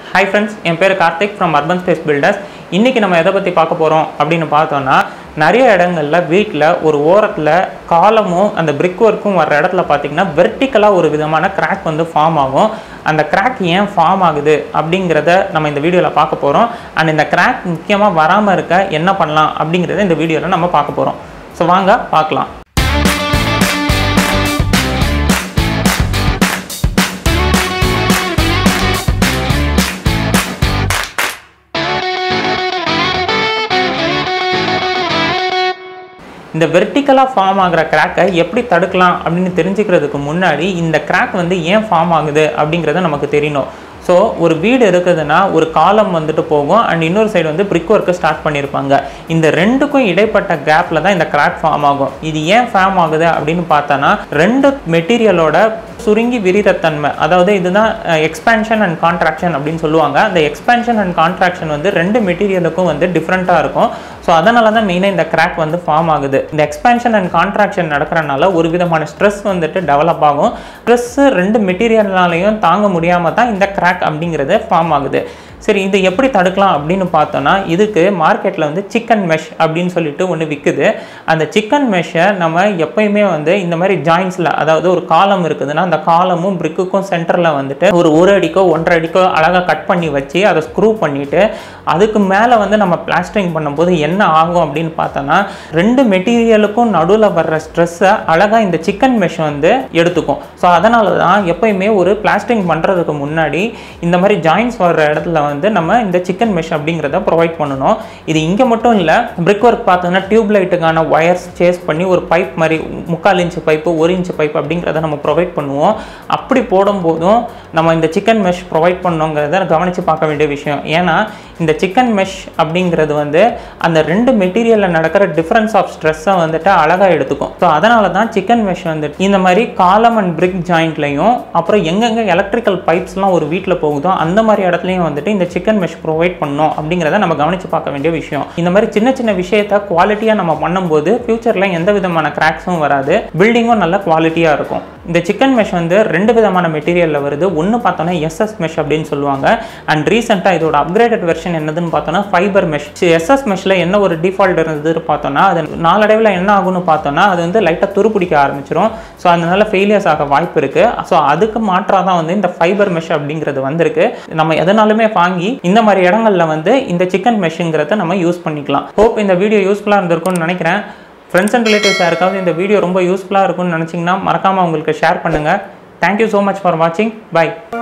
hi friends என் பேர் Karthik from urban space builders இன்றைக்கி நம்ம எதை பற்றி பார்க்க போகிறோம் அப்படின்னு பார்த்தோன்னா நிறைய இடங்கள்ல வீட்டில் ஒரு ஓரத்தில் காலமும் அந்த பிரிக் ஒர்க்கும் வர்ற இடத்துல பார்த்தீங்கன்னா வெர்டிக்கலாக ஒரு விதமான கிராக் வந்து ஃபார்ம் ஆகும் அந்த கிராக் ஏன் ஃபார்ம் ஆகுது அப்படிங்கிறத நம்ம இந்த வீடியோவில் பார்க்க போகிறோம் அண்ட் இந்த கிராக் முக்கியமாக வராமல் இருக்க என்ன பண்ணலாம் அப்படிங்கிறத இந்த வீடியோவில் நம்ம பார்க்க போகிறோம் ஸோ வாங்க பார்க்கலாம் இந்த வெர்டிக்கலாக ஃபார்ம் ஆகிற கிராக்கை எப்படி தடுக்கலாம் அப்படின்னு தெரிஞ்சுக்கிறதுக்கு முன்னாடி இந்த கிராக் வந்து ஏன் ஃபார்ம் ஆகுது அப்படிங்கிறத நமக்கு தெரியணும் ஸோ ஒரு வீடு இருக்குதுன்னா ஒரு காலம் வந்துட்டு போகும் அண்ட் இன்னொரு சைடு வந்து பிரிக் ஒர்க்கு ஸ்டார்ட் பண்ணியிருப்பாங்க இந்த ரெண்டுக்கும் இடைப்பட்ட கேப்பில் தான் இந்த கிராக் ஃபார்ம் ஆகும் இது ஏன் ஃபார்ம் ஆகுது அப்படின்னு பார்த்தோன்னா ரெண்டு மெட்டீரியலோட சுருங்கி விரிதத்தன்மை அதாவது இதுதான் எக்ஸ்பேன்ஷன் அண்ட் கான்ட்ராக்ஷன் அப்படின்னு சொல்லுவாங்க அந்த எக்ஸ்பேன்ஷன் அண்ட் கான்ட்ராக்ஷன் வந்து ரெண்டு மெட்டீரியலுக்கும் வந்து டிஃப்ரெண்ட்டாக இருக்கும் ஸோ அதனால தான் மெயினாக இந்த கிராக் வந்து ஃபார்ம் ஆகுது இந்த எக்ஸ்பேன்ஷன் அண்ட் கான்ட்ராக்ஷன் நடக்கிறனால ஒரு விதமான ஸ்ட்ரெஸ் வந்துட்டு டெவலப் ஆகும் ஸ்ட்ரெஸ்ஸு ரெண்டு மெட்டீரியல்னாலையும் தாங்க முடியாமல் தான் இந்த கிராக் அப்படிங்கிறது ஃபார்ம் ஆகுது சரி இது எப்படி தடுக்கலாம் அப்படின்னு பார்த்தோன்னா இதுக்கு மார்க்கெட்டில் வந்து சிக்கன் மெஷ் அப்படின்னு சொல்லிட்டு ஒன்று விற்குது அந்த சிக்கன் மெஷ்ஷை நம்ம எப்பயுமே வந்து இந்த மாதிரி ஜாயின்ஸில் அதாவது ஒரு காலம் இருக்குதுன்னா அந்த காலமும் பிரிக்குக்கும் சென்டரில் வந்துட்டு ஒரு ஒரு அடிக்கோ ஒன்றரை அடிக்கோ அழகாக கட் பண்ணி வச்சு அதை ஸ்க்ரூ பண்ணிவிட்டு அதுக்கு மேலே வந்து நம்ம பிளாஸ்டரிங் பண்ணும்போது என்ன ஆகும் அப்படின்னு பார்த்தோன்னா ரெண்டு மெட்டீரியலுக்கும் நடுவில் வர்ற ஸ்ட்ரெஸ்ஸை அழகாக இந்த சிக்கன் மெஷ் வந்து எடுத்துக்கும் ஸோ அதனால தான் எப்பயுமே ஒரு பிளாஸ்டரிங் பண்ணுறதுக்கு முன்னாடி இந்த மாதிரி ஜாயின்ஸ் வர்ற இடத்துல வந்து நம்ம இந்த சிக்கன் மெஷ் அப்படிங்கிறத ப்ரொவைட் பண்ணணும் இது இங்கே மட்டும் இல்லை பிரிக் ஒர்க் பார்த்தோன்னா டியூப் லைட்டுக்கான ஒயர்ஸ் சேஸ் பண்ணி ஒரு பைப் மாதிரி முக்கால் இன்ச்சு பைப்பு ஒரு இன்ச்சு பைப் அப்படிங்கிறத நம்ம ப்ரொவைட் பண்ணுவோம் அப்படி போடும்போதும் நம்ம இந்த சிக்கன் மெஷ் ப்ரொவைட் பண்ணோங்கிறத கவனித்து பார்க்க வேண்டிய விஷயம் ஏன்னா இந்த சிக்கன் மெஷ் அப்படிங்கிறது வந்து அந்த ரெண்டு மெட்டீரியலில் நடக்கிற டிஃப்ரென்ஸ் ஆஃப் ஸ்ட்ரெஸ்ஸை வந்துட்டு அழகாக எடுத்துக்கும் ஸோ அதனால தான் சிக்கன் மெஷ் வந்துட்டு இந்த மாதிரி காலம் அண்ட் பிரிக் ஜாயிண்ட்லையும் அப்புறம் எங்கெங்கே எலக்ட்ரிக்கல் பைப்ஸ்லாம் ஒரு வீட்டில் போகுதோ அந்த மாதிரி இடத்துலையும் வந்துட்டு இந்த சிக்கன் மெஷ் ப்ரொவைட் பண்ணோம் அப்படிங்கிறத நம்ம கவனித்து பார்க்க வேண்டிய விஷயம் இந்த மாதிரி சின்ன சின்ன விஷயத்த குவாலிட்டியாக நம்ம பண்ணும்போது ஃபியூச்சரில் எந்த விதமான கிராக்ஸும் வராது பில்டிங்கும் நல்ல குவாலிட்டியாக இருக்கும் இந்த சிக்கன் மெஷ் வந்து ரெண்டு விதமான மெட்டீரியலில் வருது ஒன்று பார்த்தோன்னா எஸ்எஸ் மெஷ் அப்படின்னு சொல்லுவாங்க அண்ட் ரீசெண்டாக இதோட அப்கிரேடட் வெர்ஷன் என்னதுன்னு பார்த்தோன்னா ஃபைபர் மெஷ் எஸ்எஸ் மெஷ்ல என்ன ஒரு டிஃபால்ட் இருந்ததுன்னு பார்த்தோன்னா அது நாளடைவில் என்ன ஆகும்னு பார்த்தோன்னா அது வந்து லைட்டாக துருப்பிடிக்க ஆரம்பிச்சிடும் ஸோ அதனால ஃபெயிலியர்ஸ் ஆக வாய்ப்பு இருக்குது ஸோ அதுக்கு மாற்றாக தான் வந்து இந்த ஃபைபர் மெஷ் அப்படிங்கிறது வந்திருக்கு நம்ம எதனாலுமே வாங்கி இந்த மாதிரி இடங்கள்ல வந்து இந்த சிக்கன் மெஷ்ங்கிறத நம்ம யூஸ் பண்ணிக்கலாம் ஹோப் இந்த வீடியோ யூஸ்ஃபுல்லாக இருந்திருக்கும்னு நினைக்கிறேன் ஃப்ரெண்ட்ஸ் அண்ட் ரிலேட்டிவ்ஸ் யாருக்காவது இந்த வீடியோ ரொம்ப யூஸ்ஃபுல்லாக இருக்கும்னு நினச்சிங்கன்னா மறக்காமல் உங்களுக்கு ஷேர் பண்ணுங்கள் தேங்க்யூ ஸோ மச் ஃபார் வாட்சிங் பை